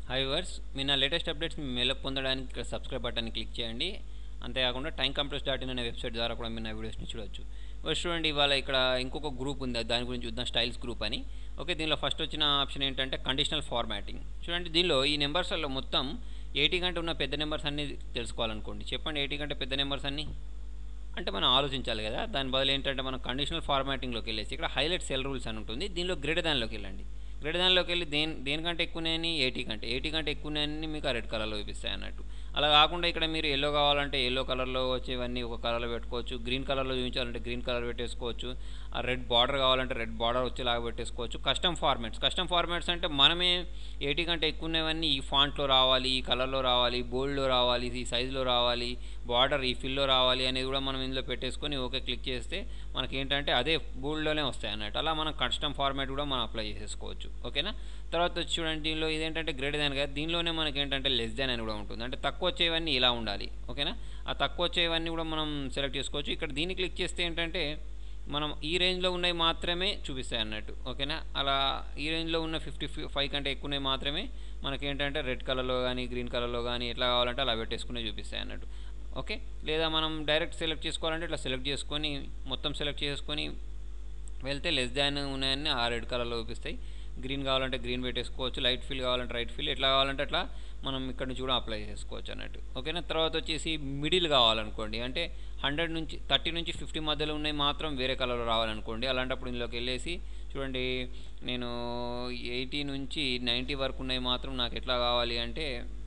hi verse మీ నా latest updates మీ mail పొందడానికి ఇక్కడ సబ్స్క్రైబ్ బటన్ క్లిక్ చేయండి అంతేకాకుండా టైం కంప్రెస్ డాట్ ఇన్ అనే వెబ్సైట్ ద్వారా కూడా మీరు నా వీడియోస్ని చూడొచ్చు వర్స్ చూడండి ఇవాళ ఇక్కడ ఇంకొక గ్రూప్ ఉంది దాని గురించి చూద్దాం స్టైల్స్ గ్రూప్ అని ఓకే దీనిలో ఫస్ట్ వచ్చిన ఆప్షన్ ఏంటంటే కండిషనల్ ఫార్మాటింగ్ చూడండి దీనిలో ఈ నెంబర్స్లో మొత్తం ఎయిటీ కంటే ఉన్న పెద్ద నెంబర్స్ అన్ని తెలుసుకోవాలనుకోండి చెప్పండి ఎయిటీ కంటే పెద్ద నెంబర్స్ అన్ని అంటే మనం ఆలోచించాలి కదా దాని బదులు ఏంటంటే మనం కండిషనల్ ఫార్మాటింగ్లోకి వెళ్ళేసి ఇక్కడ హైలైట్ సెల్ రూల్స్ అని ఉంటుంది దీనిలో గ్రేటర్ దానిలోకి వెళ్ళండి గ్రేటర్ దానిలోకి వెళ్ళి దేని దేనికంటే ఎక్కువనే ఎయిటీ కంటే ఎయిటీ కంటే ఎక్కువనే మీకు ఆ రెడ్ కలర్లో చూపిస్తాయి అన్నట్టు అలా కాకుండా ఇక్కడ మీరు ఎల్లో కావాలంటే ఎల్లో కలర్లో వచ్చేవన్నీ ఒక కలర్లో పెట్టుకోవచ్చు గ్రీన్ కలర్లో చూపించాలంటే గ్రీన్ కలర్ పెట్టేసుకోవచ్చు ఆ రెడ్ బార్డర్ కావాలంటే రెడ్ బార్డర్ వచ్చేలాగా పెట్టేసుకోవచ్చు కస్టమ్ ఫార్మాట్స్ కస్టమ్ ఫార్మాట్స్ అంటే మనమే ఎయిటీ కంటే ఎక్కువ ఉన్నవన్నీ ఈ ఫాంట్లో రావాలి ఈ కలర్లో రావాలి బోల్డ్లో రావాలి ఈ సైజులో రావాలి బార్డర్ ఈ ఫిల్లో రావాలి అనేది కూడా మనం ఇందులో పెట్టేసుకొని ఓకే క్లిక్ చేస్తే మనకి ఏంటంటే అదే బోల్డ్లోనే వస్తాయి అన్నట్టు అలా మనం కస్టమ్ ఫార్మాట్ కూడా మనం అప్లై చేసేసుకోవచ్చు ఓకేనా తర్వాత వచ్చి చూడండి దీనిలో ఇదేంటంటే గ్రేటర్ దాన్ కదా దీనిలోనే మనకి ఏంటంటే లెస్ దాన్ అని కూడా ఉంటుంది అంటే తక్కువ వచ్చేవన్నీ ఇలా ఉండాలి ఓకేనా ఆ తక్కువ వచ్చేవన్నీ కూడా మనం సెలెక్ట్ చేసుకోవచ్చు ఇక్కడ దీన్ని క్లిక్ చేస్తే ఏంటంటే మనం ఈ రేంజ్లో ఉన్నవి మాత్రమే చూపిస్తాయి అన్నట్టు ఓకేనా అలా ఈ రేంజ్లో ఉన్న ఫిఫ్టీ ఫైవ్ కంటే ఎక్కువనే మాత్రమే మనకేంటంటే రెడ్ కలర్లో కానీ గ్రీన్ కలర్లో కానీ ఎట్లా కావాలంటే అలా పెట్టేసుకునే చూపిస్తాయి అన్నట్టు ఓకే లేదా మనం డైరెక్ట్ సెలెక్ట్ చేసుకోవాలంటే ఇట్లా సెలెక్ట్ చేసుకొని మొత్తం సెలెక్ట్ చేసుకొని వెళ్తే లెస్ దాన్ ఉన్నాయని ఆ రెడ్ కలర్లో చూపిస్తాయి గ్రీన్ కావాలంటే గ్రీన్ పెట్టేసుకోవచ్చు లైట్ ఫీల్ కావాలంటే రైట్ ఫీల్ ఎట్లా కావాలంటే అట్లా మనం ఇక్కడ నుంచి కూడా అప్లై చేసుకోవచ్చు అన్నట్టు ఓకేనా తర్వాత వచ్చేసి మిడిల్ కావాలనుకోండి అంటే హండ్రెడ్ నుంచి థర్టీ నుంచి ఫిఫ్టీ మధ్యలో ఉన్నాయి మాత్రం వేరే కలర్లో రావాలనుకోండి అలాంటప్పుడు ఇందులోకి వెళ్ళేసి చూడండి నేను ఎయిటీ నుంచి నైంటీ వరకు ఉన్నాయి మాత్రం నాకు ఎట్లా కావాలి అంటే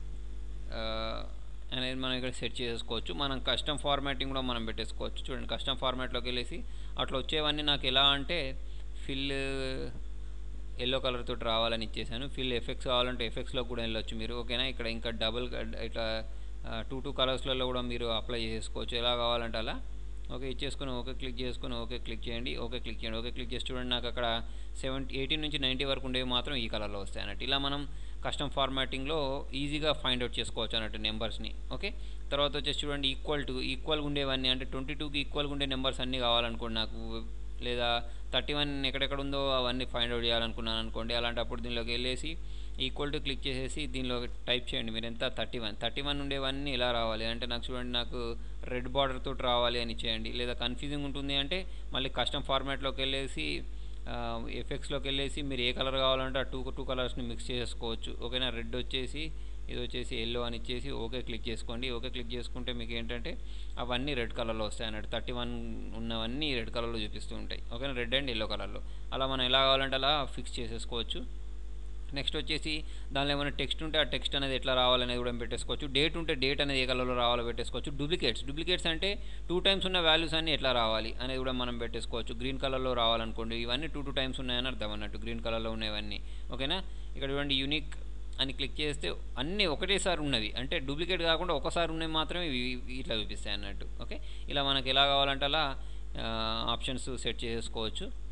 అనేది మనం ఇక్కడ సెట్ చేసుకోవచ్చు మనం కస్టమ్ ఫార్మాటింగ్ కూడా మనం పెట్టేసుకోవచ్చు చూడండి కస్టమ్ ఫార్మాట్లోకి వెళ్ళేసి అట్లా వచ్చేవన్నీ నాకు ఎలా అంటే ఫిల్ ఎల్లో కలర్ తోటి రావాలని ఇచ్చేసాను ఫిల్ ఎఫెక్ట్స్ కావాలంటే ఎఫెక్ట్స్లో కూడా వెళ్ళొచ్చు మీరు ఓకేనా ఇక్కడ ఇంకా డబుల్ ఇట్లా టూ టూ కలర్స్లలో కూడా మీరు అప్లై చేసుకోవచ్చు ఎలా కావాలంటే అలా ఓకే ఇచ్చేసుకొని ఓకే క్లిక్ చేసుకొని ఓకే క్లిక్ చేయండి ఓకే క్లిక్ చేయండి ఓకే క్లిక్ చేసి చూడండి నాకు అక్కడ సెవెంటీ ఎయిటీన్ నుంచి నైంటీ వరకు ఉండేవి మాత్రం ఈ కలర్లో వస్తాయి అన్నట్టు ఇలా మనం కస్టమ్ ఫార్మాటింగ్లో ఈజీగా ఫైండ్ అవుట్ చేసుకోవచ్చు అన్నట్టు నెంబర్స్ని ఓకే తర్వాత వచ్చేసి చూడండి ఈక్వల్ టు ఈక్వల్గా ఉండేవన్నీ అంటే ట్వంటీ టూకి ఈక్వల్గా ఉండే నెంబర్స్ అన్నీ కావాలనుకోండి నాకు లేదా థర్టీ వన్ ఎక్కడెక్కడ ఉందో అవన్నీ ఫైండ్ అవుట్ చేయాలనుకున్నాను అనుకోండి అలాంటప్పుడు దీనిలోకి వెళ్ళేసి ఈక్వల్ టు క్లిక్ చేసేసి దీనిలో టైప్ చేయండి మీరు ఎంత థర్టీ వన్ థర్టీ వన్ ఉండేవన్నీ ఇలా రావాలి అంటే నాకు చూడండి నాకు రెడ్ బార్డర్ తోటి రావాలి అని చేయండి లేదా కన్ఫ్యూజింగ్ ఉంటుంది అంటే మళ్ళీ కస్టమ్ ఫార్మాట్లోకి వెళ్ళేసి ఎఫెక్ట్స్లోకి వెళ్ళేసి మీరు ఏ కలర్ కావాలంటే ఆ టూ టూ కలర్స్ని మిక్స్ చేసుకోవచ్చు ఓకేనా రెడ్ వచ్చేసి ఇది వచ్చేసి ఎల్లో అని ఇచ్చేసి ఓకే క్లిక్ చేసుకోండి ఓకే క్లిక్ చేసుకుంటే మీకు ఏంటంటే అవన్నీ రెడ్ కలర్లో వస్తాయి అన్నట్టు థర్టీ వన్ ఉన్నవన్నీ రెడ్ కలర్లో చూపిస్తూ ఉంటాయి ఓకేనా రెడ్ అండ్ ఎల్లో కలర్లో అలా మనం ఎలా కావాలంటే అలా ఫిక్స్ చేసేసుకోవచ్చు నెక్స్ట్ వచ్చేసి దానిలో ఏమైనా టెక్స్ట్ ఉంటే ఆ టెక్స్ట్ అనేది ఎట్లా రావాలనేది కూడా పెట్టేసుకోవచ్చు డేట్ ఉంటే డేట్ అనేది ఏ కలర్లో రావాలో పెట్టేసుకోవచ్చు డూప్లికేట్స్ డూప్లికేట్స్ అంటే టూ టైమ్స్ ఉన్న వాల్యూస్ అన్ని ఎట్లా రావాలి అనేది కూడా మనం పెట్టేసుకోవచ్చు గ్రీన్ కలర్లో రావాలనుకోండి ఇవన్నీ టూ టూ టైమ్స్ ఉన్నాయని అర్థం అన్నట్టు గ్రీన్ కలర్లో ఉన్నవన్నీ ఓకేనా ఇక్కడ చూడండి యూనిక్ అని క్లిక్ చేస్తే అన్నీ ఒకటేసారి ఉన్నవి అంటే డూప్లికేట్ కాకుండా ఒకసారి ఉన్నవి మాత్రమే ఇట్లా చూపిస్తాయి అన్నట్టు ఓకే ఇలా మనకి ఎలా కావాలంటే అలా ఆప్షన్స్ సెట్ చేసుకోవచ్చు